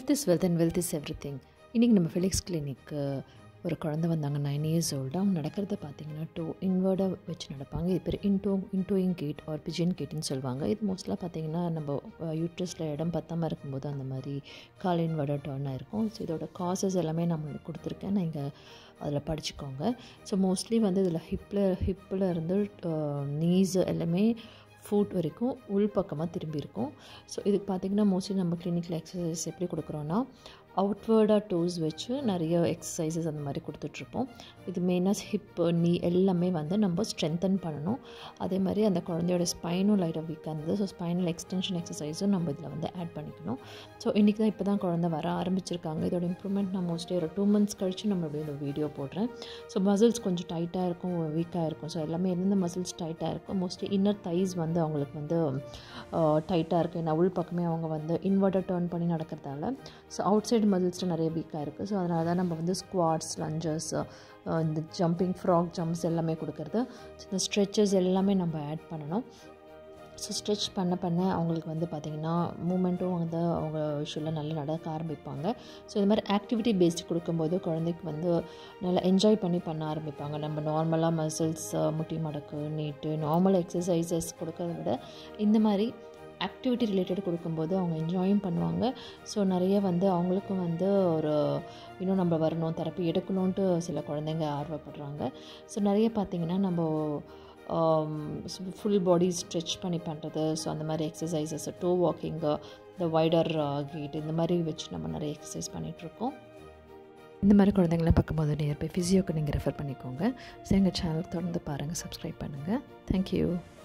health is wealth and wealth is everything இன்றைக்கி நம்ம Felix கிளினிக்கு ஒரு குழந்தை வந்தாங்க நைன் இயர்ஸ் ஓல்டு அவங்க நடக்கிறத பார்த்தீங்கன்னா டோ இன்வர்டாக வச்சு நடப்பாங்க இது பேர் in toe intoeing gait or pigeon கேட்டுன்னு சொல்லுவாங்க இது மோஸ்ட்லாக பார்த்தீங்கன்னா நம்ம யூட்ரஸில் இடம் பத்தாமல் இருக்கும்போது அந்த மாதிரி கால் இன்வர்டாக டர்ன் ஆகிருக்கும் ஸோ இதோட காசஸ் எல்லாமே நான் கொடுத்துருக்கேன் நீங்கள் அதில் படிச்சுக்கோங்க ஸோ மோஸ்ட்லி வந்து இதில் ஹிப்பில் ஹிப்பில் இருந்து நீஸ் எல்லாமே ஃபுட் வரைக்கும் உள் பக்கமாக திரும்பி இருக்கும் ஸோ இதுக்கு பார்த்திங்கன்னா மோஸ்ட்லி நம்ம கிளினிக்கில் எக்ஸசைஸ் எப்படி கொடுக்குறோன்னா அவுட்வேர்டாக டோஸ் வச்சு நிறைய எக்ஸசைசஸ் அந்த மாதிரி கொடுத்துட்ருப்போம் இது மெயினாக ஹிப்பு நீ எல்லாமே வந்து நம்ம ஸ்ட்ரென்தன் பண்ணணும் அதே மாதிரி அந்த குழந்தையோட ஸ்பைனும் லைட்டாக வீக்காக இருந்தது ஸோ ஸ்பைனல் எக்ஸ்டென்ஷன் எக்ஸசைஸும் நம்ம இதில் வந்து ஆட் பண்ணிக்கணும் ஸோ இன்றைக்கி தான் இப்போ தான் குழந்தை வர ஆரம்பிச்சிருக்காங்க இதோட இம்ப்ரூவ்மெண்ட் நான் மோஸ்ட்லி ஒரு டூ மந்த்ஸ் கழிச்சு நம்ம அப்படியே ஒரு வீடியோ போடுறேன் ஸோ மசில்ஸ் கொஞ்சம் டைட்டாக இருக்கும் வீக்காக இருக்கும் ஸோ எல்லாமே எந்தெந்த மசில்ஸ் டைட்டாக இருக்கும் மோஸ்ட்லி இன்னர் தைஸ் வந்து அவங்களுக்கு வந்து டைட்டாக இருக்குது ஏன்னா உள் பக்கமே அவங்க வந்து இன்வெர்ட்டர் டேர்ன் பண்ணி நடக்கிறதால ஸோ அவுட் சைடு மசில்ஸ்ட்டு நிறைய வீக்காக இருக்குது ஸோ அதனால தான் நம்ம வந்து ஸ்குவாட்ஸ் லஞ்சஸ் இந்த ஜம்பிங் ஃப்ராக் ஜம்ப்ஸ் எல்லாமே கொடுக்குறது இந்த ஸ்ட்ரெச்சஸ் எல்லாமே நம்ம ஆட் பண்ணணும் ஸோ ஸ்ட்ரெச் பண்ண பண்ண அவங்களுக்கு வந்து பார்த்திங்கன்னா மூமெண்ட்டும் வந்து அவங்க யூஸ்வலாக நல்லா நடக்க ஆரம்பிப்பாங்க ஸோ இது மாதிரி ஆக்டிவிட்டி பேஸ்ட் கொடுக்கும்போது குழந்தைக்கு வந்து நல்லா என்ஜாய் பண்ணி பண்ண ஆரம்பிப்பாங்க நம்ம நார்மலாக மசில்ஸ் முட்டி மடக்கு நீட்டு நார்மல் எக்ஸசைசஸ் கொடுக்கறத விட இந்த மாதிரி ஆக்டிவிட்டி ரிலேட்டட் கொடுக்கும்போது அவங்க என்ஜாயும் பண்ணுவாங்க ஸோ நிறைய வந்து அவங்களுக்கும் வந்து ஒரு இன்னும் நம்ம வரணும் தெரப்பி எடுக்கணுன்ட்டு சில குழந்தைங்க ஆர்வப்படுறாங்க ஸோ நிறைய பார்த்திங்கன்னா நம்ம ஃபுல் பாடி ஸ்ட்ரெச் பண்ணி பண்ணுறது ஸோ அந்த மாதிரி எக்ஸசைசஸ் டோ வாக்கிங்கு இந்த வைடர் கேட் இந்த மாதிரி வச்சு நம்ம நிறைய எக்ஸசைஸ் பண்ணிகிட்ருக்கோம் இந்த மாதிரி குழந்தைங்களாம் பார்க்கும்போது நியர் பை ஃபிசியோக்கு நீங்கள் ரெஃபர் பண்ணிக்கோங்க ஸோ எங்கள் சேனல் தொடர்ந்து பாருங்கள் சப்ஸ்கிரைப் பண்ணுங்கள் தேங்க்யூ